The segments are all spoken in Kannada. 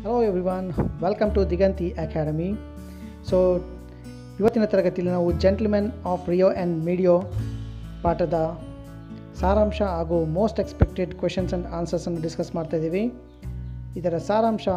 Hello everyone welcome to Diganti Academy so ಇವತ್ತಿನ ತರಗತಿಯಲ್ಲಿ ನಾವು gentlemen of Rio and Medio ಪಾಠದ ಸಾರಾಂಶ ಹಾಗೂ ಮೋಸ್ಟ್ ಎಕ್ಸ್ಪೆಕ್ಟೆಡ್ ಕ್ವೆಶನ್ಸ್ ಆ್ಯಂಡ್ ಆನ್ಸರ್ಸನ್ನು ಡಿಸ್ಕಸ್ ಮಾಡ್ತಾ ಇದ್ದೀವಿ ಇದರ ಸಾರಾಂಶ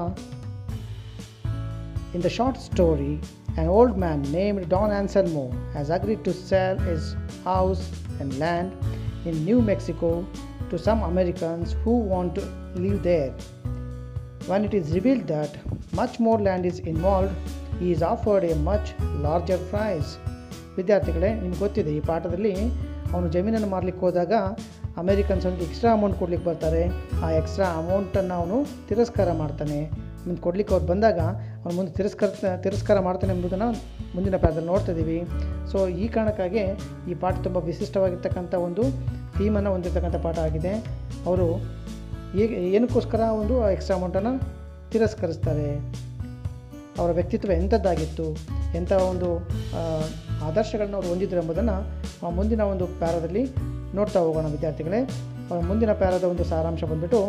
In the short story, an old man named Don Anselmo has agreed to sell his house and land in New Mexico to some Americans who want to live there. When it is revealed that much more land is involved, he is offered a much larger price. ವಿದ್ಯಾರ್ಥಿಗಳೇ ನಿಮ್ಗೆ ಗೊತ್ತಿದೆ ಈ ಪಾಠದಲ್ಲಿ ಅವನು ಜಮೀನನ್ನು ಮಾರಲಿಕ್ಕೆ ಹೋದಾಗ ಅಮೇರಿಕನ್ಸ್ ಅವನಿಗೆ ಎಕ್ಸ್ಟ್ರಾ ಅಮೌಂಟ್ ಕೊಡ್ಲಿಕ್ಕೆ ಬರ್ತಾರೆ ಆ ಎಕ್ಸ್ಟ್ರಾ ಅಮೌಂಟನ್ನು ಅವನು ತಿರಸ್ಕಾರ ಮಾಡ್ತಾನೆ ಮುಂದೆ ಕೊಡ್ಲಿಕ್ಕೆ ಅವ್ರು ಬಂದಾಗ ಅವನು ಮುಂದೆ ತಿರಸ್ಕಾರ ತಿರಸ್ಕಾರ ಮಾಡ್ತಾನೆ ಎಂಬುದನ್ನು ಮುಂದಿನ ಪಾಠದಲ್ಲಿ ನೋಡ್ತಾ ಇದ್ದೀವಿ ಸೊ ಈ ಕಾರಣಕ್ಕಾಗಿ ಈ ಪಾಠ ತುಂಬ ವಿಶಿಷ್ಟವಾಗಿರ್ತಕ್ಕಂಥ ಒಂದು ಥೀಮನ್ನು ಹೊಂದಿರತಕ್ಕಂಥ ಪಾಠ ಆಗಿದೆ ಅವರು ಈಗ ಏನಕ್ಕೋಸ್ಕರ ಒಂದು ಎಕ್ಸ್ಟ್ರಾ ಅಮೌಂಟನ್ನು ತಿರಸ್ಕರಿಸ್ತಾರೆ ಅವರ ವ್ಯಕ್ತಿತ್ವ ಎಂಥದ್ದಾಗಿತ್ತು ಎಂಥ ಒಂದು ಆ, ಆದರ್ಶಗಳನ್ನ ಅವರು ಹೊಂದಿದ್ರು ಎಂಬುದನ್ನು ಆ ಮುಂದಿನ ಒಂದು ಪ್ಯಾರದಲ್ಲಿ ನೋಡ್ತಾ ಹೋಗೋಣ ವಿದ್ಯಾರ್ಥಿಗಳೇ ಅವರ ಮುಂದಿನ ಪ್ಯಾರದ ಒಂದು ಸಾರಾಂಶ ಬಂದ್ಬಿಟ್ಟು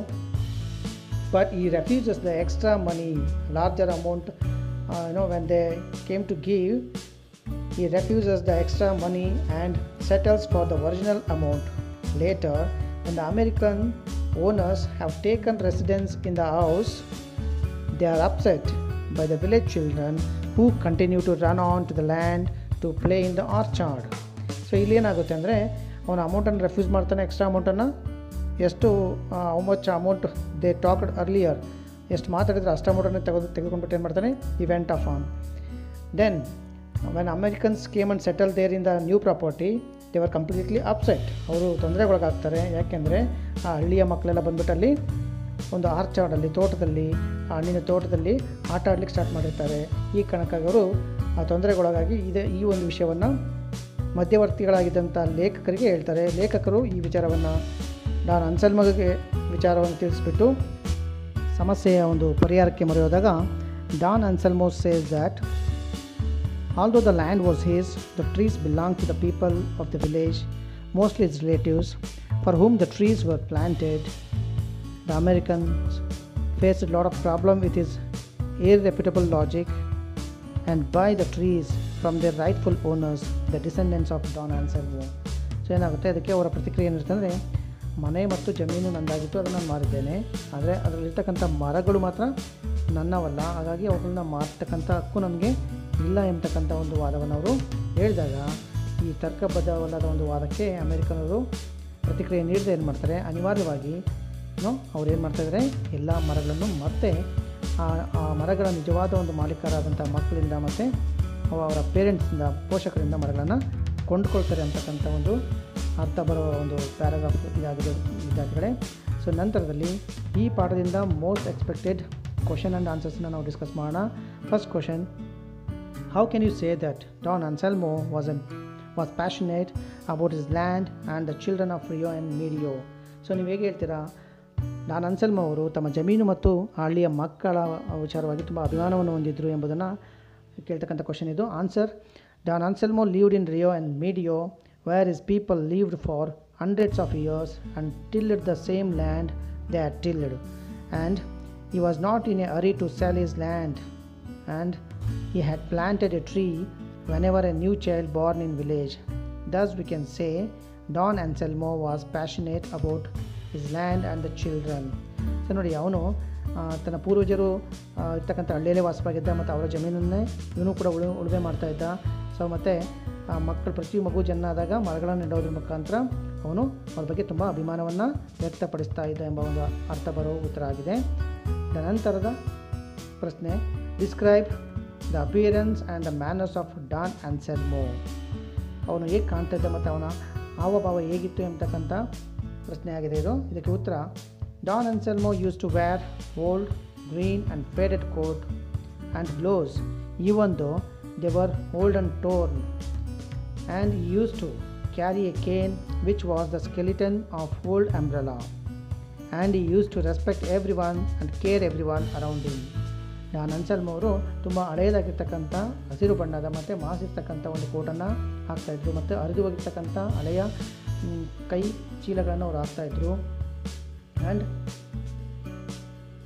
but he refuses the extra money, larger amount. Uh, you know, when they came to give, he refuses the extra money and settles for the original amount. Later, when the American owners have taken residence in the house, they are upset by the village children who continue to run on to the land to play in the orchard. So ಇಲ್ಲಿ ಏನಾಗುತ್ತೆ ಅಂದರೆ ಅವನು ಅಮೌಂಟನ್ನು ರೆಫ್ಯೂಸ್ ಮಾಡ್ತಾನೆ ಎಕ್ಸ್ಟ್ರಾ ಅಮೌಂಟನ್ನು ಎಷ್ಟು how much amount they talked earlier ಎಷ್ಟು ಮಾತಾಡಿದ್ರೆ ಅಷ್ಟು ಅಮೌಂಟನ್ನು ತೆಗೆದು ತೆಗೆದುಕೊಂಡ್ಬಿಟ್ಟು ಏನು ಮಾಡ್ತಾನೆ event of on then when Americans came and settle there in the new property they are completely upset ಅವರು ತೊಂದರೆಗೊಳಗಾಗ್ತಾರೆ ಯಾಕೆಂದರೆ ಆ ಹಳ್ಳಿಯ ಮಕ್ಕಳೆಲ್ಲ ಬಂದ್ಬಿಟ್ಟು ಅಲ್ಲಿ ಒಂದು ಆರ್ಚಾರ್ಡಲ್ಲಿ ತೋಟದಲ್ಲಿ ಆ ಹಣ್ಣಿನ ತೋಟದಲ್ಲಿ ಆಟ ಆಡ್ಲಿಕ್ಕೆ ಸ್ಟಾರ್ಟ್ ಮಾಡಿರ್ತಾರೆ ಈ ಕಾರಣಕ್ಕಾಗಿ ಅವರು ಆ ತೊಂದರೆಗೊಳಗಾಗಿ ಇದೆ ಈ ಒಂದು ವಿಷಯವನ್ನು ಮಧ್ಯವರ್ತಿಗಳಾಗಿದ್ದಂಥ ಲೇಖಕರಿಗೆ ಹೇಳ್ತಾರೆ ಲೇಖಕರು ಈ ವಿಚಾರವನ್ನು ಡಾನ್ ಅನ್ಸಲ್ಮಗೆ ವಿಚಾರವನ್ನು ತಿಳಿಸ್ಬಿಟ್ಟು ಸಮಸ್ಯೆಯ ಒಂದು ಪರಿಹಾರಕ್ಕೆ ಮೊರೆ ಹೋದಾಗ Don Anselmo says that Although the land was his, the trees belonged to the people of the village, mostly his relatives, for whom the trees were planted. The Americans faced a lot of problem with his irrefutable logic and buy the trees from their rightful owners, the descendants of Don Anselmo. So ಏನಾಗುತ್ತೆ ಅದಕ್ಕೆ ಅವರ ಪ್ರತಿಕ್ರಿಯೆ ಏನಿರುತ್ತೆ ಅಂದರೆ ಮನೆ ಮತ್ತು ಜಮೀನು ನಂದಾಗಿತ್ತು ಅದನ್ನು ನಾನು ಮಾರಿದ್ದೇನೆ ಆದರೆ ಅದರಲ್ಲಿರ್ತಕ್ಕಂಥ ಮರಗಳು ಮಾತ್ರ ನನ್ನವಲ್ಲ ಹಾಗಾಗಿ ಅವುಗಳನ್ನ ಮಾರ್ತಕ್ಕಂಥ ಹಕ್ಕು ನನಗೆ ಇಲ್ಲ ಎಂಬತಕ್ಕಂಥ ಒಂದು ವಾದವನ್ನು ಅವರು ಹೇಳಿದಾಗ ಈ ತರ್ಕಬದ್ಧವಲ್ಲದ ಒಂದು ವಾದಕ್ಕೆ ಅಮೆರಿಕನವರು ಪ್ರತಿಕ್ರಿಯೆ ನೀಡದೆ ಏನು ಮಾಡ್ತಾರೆ ಅನಿವಾರ್ಯವಾಗಿ ನೋ ಅವ್ರು ಏನು ಮಾಡ್ತಾಯಿದ್ದಾರೆ ಎಲ್ಲ ಮರಗಳನ್ನು ಮತ್ತೆ ಆ ಆ ಮರಗಳ ನಿಜವಾದ ಒಂದು ಮಾಲೀಕರಾದಂಥ ಮಕ್ಕಳಿಂದ ಮತ್ತು ಅವರ ಪೇರೆಂಟ್ಸಿಂದ ಪೋಷಕರಿಂದ ಮರಗಳನ್ನು ಕೊಂಡ್ಕೊಳ್ತಾರೆ ಅಂತಕ್ಕಂಥ ಒಂದು ಅರ್ಥ ಬರುವ ಒಂದು ಪ್ಯಾರಾಗ್ರಾಫ್ ಇದಾಗಿದೆ ವಿದ್ಯಾರ್ಥಿಗಳೇ ಸೊ ನಂತರದಲ್ಲಿ ಈ ಪಾಠದಿಂದ ಮೋಸ್ಟ್ ಎಕ್ಸ್ಪೆಕ್ಟೆಡ್ ಕ್ವಶನ್ ಆ್ಯಂಡ್ ಆನ್ಸರ್ಸ್ನ ನಾವು ಡಿಸ್ಕಸ್ ಮಾಡೋಣ first question how can you say that Don Anselmo was a was passionate about his land and the children of Rio and Medio so ನೀವು ಹೇಗೆ ಹೇಳ್ತೀರಾ ಡಾನ್ ಅನ್ಸಲ್ಮೋ ಅವರು ತಮ್ಮ ಜಮೀನು ಮತ್ತು ಹಳ್ಳಿಯ ಮಕ್ಕಳ ವಿಚಾರವಾಗಿ ತುಂಬ ಅಭಿಮಾನವನ್ನು ಹೊಂದಿದ್ರು ಎಂಬುದನ್ನು ಕೇಳ್ತಕ್ಕಂಥ ಕ್ವಶನ್ ಇದು answer Don Anselmo lived in Rio and Medio where his people lived for hundreds of years and tilled the same land they are tilled and he was not in a hurry to sell his land and he had planted a tree whenever a new child born in village thus we can say don anselmo was passionate about his land and the children so ನೋಡಿ ಅವನು ಆ, ತನ್ನ ಪೂರ್ವಜರು ಆ, ಇರ್ತಕ್ಕಂಥ ಹಳ್ಳಿಯಲ್ಲೇ ವಾಸವಾಗಿದ್ದ ಮತ್ತು ಅವರ ಜಮೀನನ್ನೇ ಇವನು ಕೂಡ ಉಳು ಉಳುಮೆ ಮಾಡ್ತಾ ಇದ್ದ ಸೊ ಮತ್ತು ಆ ಮಕ್ಕಳು ಪ್ರತಿ ಮಗು ಜನ್ಮ ಆದಾಗ ಮರಗಳನ್ನು ನೆಡೋದ್ರ ಮುಖಾಂತರ ಅವನು ಅವ್ರ ಬಗ್ಗೆ ತುಂಬ ಅಭಿಮಾನವನ್ನು ವ್ಯಕ್ತಪಡಿಸ್ತಾ ಇದ್ದ ಎಂಬ ಒಂದು ಅರ್ಥ ಬರೋ ಉತ್ತರ ಆಗಿದೆ ದ ನಂತರದ ಪ್ರಶ್ನೆ describe the appearance and the manners of Don Anselmo ಅವನು ಹೇಗೆ ಕಾಣ್ತಾ ಇದ್ದ ಮತ್ತು ಅವನ ಹಾವಭಾವ ಹೇಗಿತ್ತು ಎಂಬತಕ್ಕಂಥ ಪ್ರಶ್ನೆ ಆಗಿದೆ ಇದು ಇದಕ್ಕೆ ಉತ್ತರ Don Anselmo use to wear old green and faded coat and gloves even though they were old and torn and he used to carry a cane which was the skeleton of old umbrella and he used to respect everyone and care everyone around him Don Anselm ಅವರು ತುಂಬ ಹಳೆಯದಾಗಿರ್ತಕ್ಕಂಥ ಹಸಿರು ಬಣ್ಣದ ಮತ್ತು ಮಾಸಿರ್ತಕ್ಕಂಥ ಒಂದು ಕೋಟನ್ನು ಹಾಕ್ತಾಯಿದ್ರು ಮತ್ತು ಹರಿದು ಹೋಗಿರ್ತಕ್ಕಂಥ ಹಳೆಯ ಮ್, ಕೈ ಚೀಲಗಳನ್ನು ಅವರು ಹಾಕ್ತಾಯಿದ್ರು ಆ್ಯಂಡ್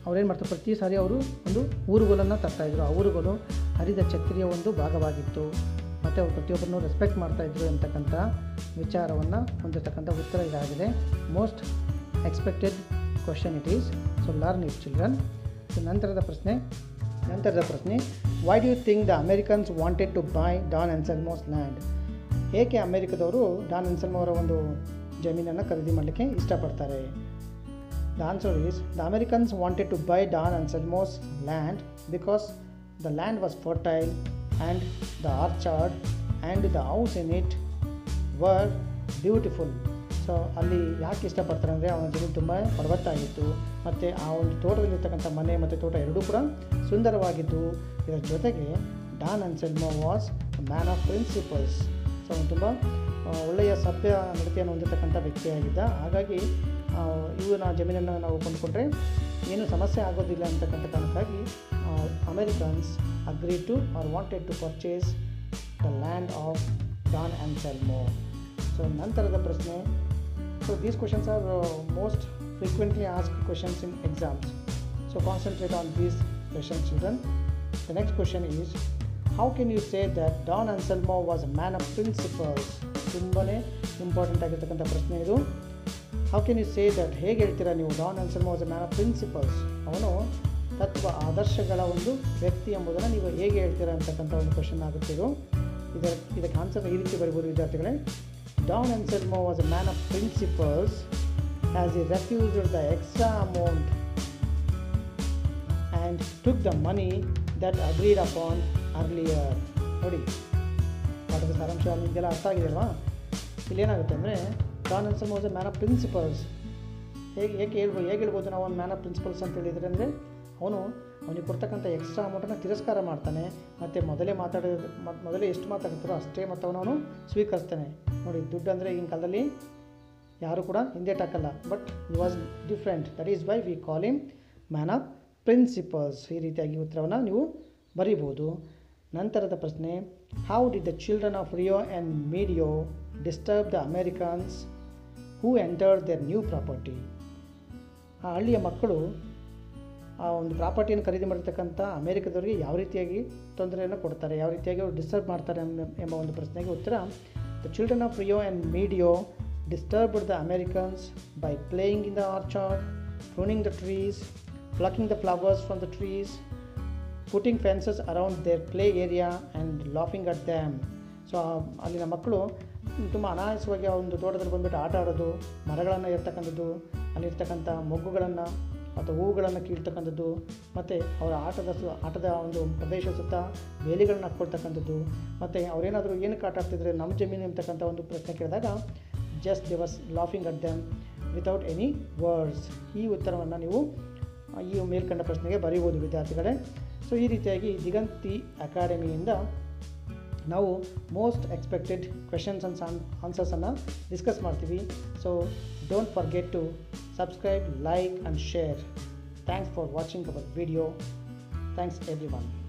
ಅವ್ರೇನು ಮಾಡ್ತಾರೆ ಪ್ರತಿ ಸಾರಿ ಅವರು ಒಂದು ಊರುಗೋಲನ್ನು ತರ್ತಾಯಿದ್ರು ಆ ಊರುಗೋಲು ಹರಿದ ಛತ್ರಿಯ ಒಂದು ಭಾಗವಾಗಿತ್ತು ಮತ್ತು ಅವ್ರು ಪ್ರತಿಯೊಬ್ಬರನ್ನು ರೆಸ್ಪೆಕ್ಟ್ ಮಾಡ್ತಾಯಿದ್ರು ಅಂತಕ್ಕಂಥ ವಿಚಾರವನ್ನು ಹೊಂದಿರತಕ್ಕಂಥ ಉತ್ತರ ಇದಾಗಿದೆ most expected question it is so learn it children so ನಂತರದ ಪ್ರಶ್ನೆ ನಂತರದ ಪ್ರಶ್ನೆ why do you think the Americans wanted to buy Don Anselmo's land ಏಕೆ ಅಮೆರಿಕದವರು ಡಾನ್ ಅನ್ಸಲ್ಮೋ ಅವರ ಒಂದು ಜಮೀನನ್ನು ಖರೀದಿ ಮಾಡಲಿಕ್ಕೆ ಇಷ್ಟಪಡ್ತಾರೆ the answer is the Americans wanted to buy Don Anselmo's land because the land was fertile and the orchard and the house in it were beautiful so ಅಲ್ಲಿ ಯಾಕೆ ಇಷ್ಟಪಡ್ತಾರೆ ಅಂದರೆ ಅವನ ಜಮೀನು ತುಂಬ ಫಲವತ್ತಾಗಿತ್ತು ಮತ್ತು ಆ ಒಂದು ತೋಟದಲ್ಲಿರ್ತಕ್ಕಂಥ ಮನೆ ಮತ್ತು ತೋಟ ಎರಡೂ ಕೂಡ ಸುಂದರವಾಗಿದ್ದು ಇದರ ಜೊತೆಗೆ Don Anselmo was man of principles so ಅವನು ತುಂಬ ಆ, ಒಳ್ಳೆಯ ಸಭ್ಯ ನಡತೆಯನ್ನು ಹೊಂದಿರತಕ್ಕಂಥ ವ್ಯಕ್ತಿಯಾಗಿದ್ದ ಹಾಗಾಗಿ ಆ, ಇವನ ಜಮೀನನ್ನು ನಾವು ಕೊಂಡುಕೊಂಡ್ರೆ ಏನು ಸಮಸ್ಯೆ ಆಗೋದಿಲ್ಲ ಅಂತಕ್ಕಂಥ ಕಾರಣಕ್ಕಾಗಿ Americans agree to or wanted to purchase the land of Don Anselmo so ನಂತರದ ಪ್ರಶ್ನೆ so these questions are most frequently ask questions in exams so concentrate on these questions children the next question is how can you say that Don Anselmo was a man of principles ತುಂಬಾ ಇಂಪಾರ್ಟೆಂಟ್ ಆಗಿರ್ತಕ್ಕಂಥ ಪ್ರಶ್ನೆ ಇದು how can you say that ಹೇಗೆ ಹೇಳ್ತೀರಾ ನೀವು Don Anselmo was a man of principles ಅವನು ತತ್ವ ಆದರ್ಶಗಳ ಒಂದು ವ್ಯಕ್ತಿ ಎಂಬುದನ್ನು ನೀವು ಹೇಗೆ ಹೇಳ್ತೀರಾ ಅಂತಕ್ಕಂಥ ಒಂದು ಕ್ವಶನ್ ಆಗುತ್ತೆ ಇದು ಇದರ ಇದಕ್ಕೆ ಆನ್ಸರ್ ಈ ರೀತಿ ಬರಿಬೋದು ವಿದ್ಯಾರ್ಥಿಗಳೇ Don Anselmo was a man of principles as he refused the extra amount and took the money that agreed upon earlier ನೋಡಿ ಪಾಠದ ಸಾರಾಂಶ ನಿಮಗೆಲ್ಲ ಅರ್ಥ ಆಗಿದೆ ಅಲ್ವಾ ಇಲ್ಲೇನಾಗುತ್ತೆ ಅಂದರೆ Don Anselmo was a man of principles ಹೇಗೆ ಹೇಗೆ ಹೇಳ್ಬೋದು ಹೇಗೆ ಹೇಳ್ಬೋದು ನಾವು ಒಂದು ಮ್ಯಾನ್ ಆಫ್ ಪ್ರಿನ್ಸಿಪಲ್ಸ್ ಅಂತ ಹೇಳಿದರೆ ಅಂದರೆ ಅವನು ಅವನಿಗೆ ಕೊಡ್ತಕ್ಕಂಥ ಎಕ್ಸ್ಟ್ರಾ ಅಮೌಂಟನ್ನು ತಿರಸ್ಕಾರ ಮಾಡ್ತಾನೆ ಮತ್ತು ಮೊದಲೇ ಮಾತಾಡೋದು ಮ- ಮೊದಲೇ ಎಷ್ಟು ಮಾತಾಡ್ತಾರೋ ಅಷ್ಟೇ ಮೊತ್ತವನ್ನು ಅವನು ಸ್ವೀಕರಿಸ್ತಾನೆ ನೋಡಿ ದುಡ್ಡು ಅಂದರೆ ಈಗಿನ ಕಾಲದಲ್ಲಿ ಯಾರು ಕೂಡ ಹಿಂದೇಟಾಕಲ್ಲ but he was different that is why we call him man of principles ಈ ರೀತಿಯಾಗಿ ಉತ್ತರವನ್ನು ನೀವು ಬರಿಬೋದು ನಂತರದ ಪ್ರಶ್ನೆ how did the children of Rio and Medio disturb the Americans who entered their new property ಆ ಹಳ್ಳಿಯ ಮಕ್ಕಳು ಆ ಒಂದು ಪ್ರಾಪರ್ಟಿಯನ್ನು ಖರೀದಿ ಮಾಡಿರ್ತಕ್ಕಂಥ ಅಮೇರಿಕದವರಿಗೆ ಯಾವ ರೀತಿಯಾಗಿ ತೊಂದರೆಯನ್ನು ಕೊಡ್ತಾರೆ ಯಾವ ರೀತಿಯಾಗಿ ಅವರು ಡಿಸ್ಟರ್ಬ್ ಮಾಡ್ತಾರೆ ಎಂಬ ಎಂಬ ಒಂದು ಪ್ರಶ್ನೆಗೆ ಉತ್ತರ the children of Rio and Medio disturbed the Americans by playing in the orchard pruning the trees plucking the flowers from the trees putting fences around their play area and laughing at them so ಅಲ್ಲಿನ ಮಕ್ಕಳು ತುಂಬ ಅನಾಯಾಸವಾಗಿ ಆ ಒಂದು ತೋಟದಲ್ಲಿ ಬಂದುಬಿಟ್ಟು ಆಟ ಆಡೋದು ಮರಗಳನ್ನು ಇರ್ತಕ್ಕಂಥದ್ದು ಅಲ್ಲಿರ್ತಕ್ಕಂಥ ಮೊಗ್ಗುಗಳನ್ನು ಅಥವಾ ಹೂವುಗಳನ್ನು ಕೀಳ್ತಕ್ಕಂಥದ್ದು ಮತ್ತು ಅವರ ಆಟದ ಸು ಆಟದ ಒಂದು ಪ್ರದೇಶ ಸುತ್ತ ಬೇಲಿಗಳನ್ನ ಹಾಕ್ಕೊಳ್ತಕ್ಕಂಥದ್ದು ಮತ್ತು ಅವರೇನಾದರೂ ಏನಕ್ಕೆ ಆಟ ಆಡ್ತಿದ್ರೆ ನಮ್ಮ ಜಮೀನು ಅಂತಕ್ಕಂಥ ಒಂದು ಪ್ರಶ್ನೆ ಕೇಳಿದಾಗ just they was laughing at them without any words ಈ ಉತ್ತರವನ್ನು ನೀವು ಆ, ಈ ಮೇಲ್ಕಂಡ ಪ್ರಶ್ನೆಗೆ ಬರೀಬೋದು ವಿದ್ಯಾರ್ಥಿಗಳೇ ಸೊ ಈ ರೀತಿಯಾಗಿ ದಿಗಂತಿ ಅಕಾಡೆಮಿಯಿಂದ ನಾವು ಮೋಸ್ಟ್ ಎಕ್ಸ್ಪೆಕ್ಟೆಡ್ ಕ್ವೆಶನ್ಸ್ ಅಂಡ್ ಆನ್ಸರ್ಸನ್ನು ಡಿಸ್ಕಸ್ ಮಾಡ್ತೀವಿ so don't forget to subscribe like and share thanks for watching our video thanks every one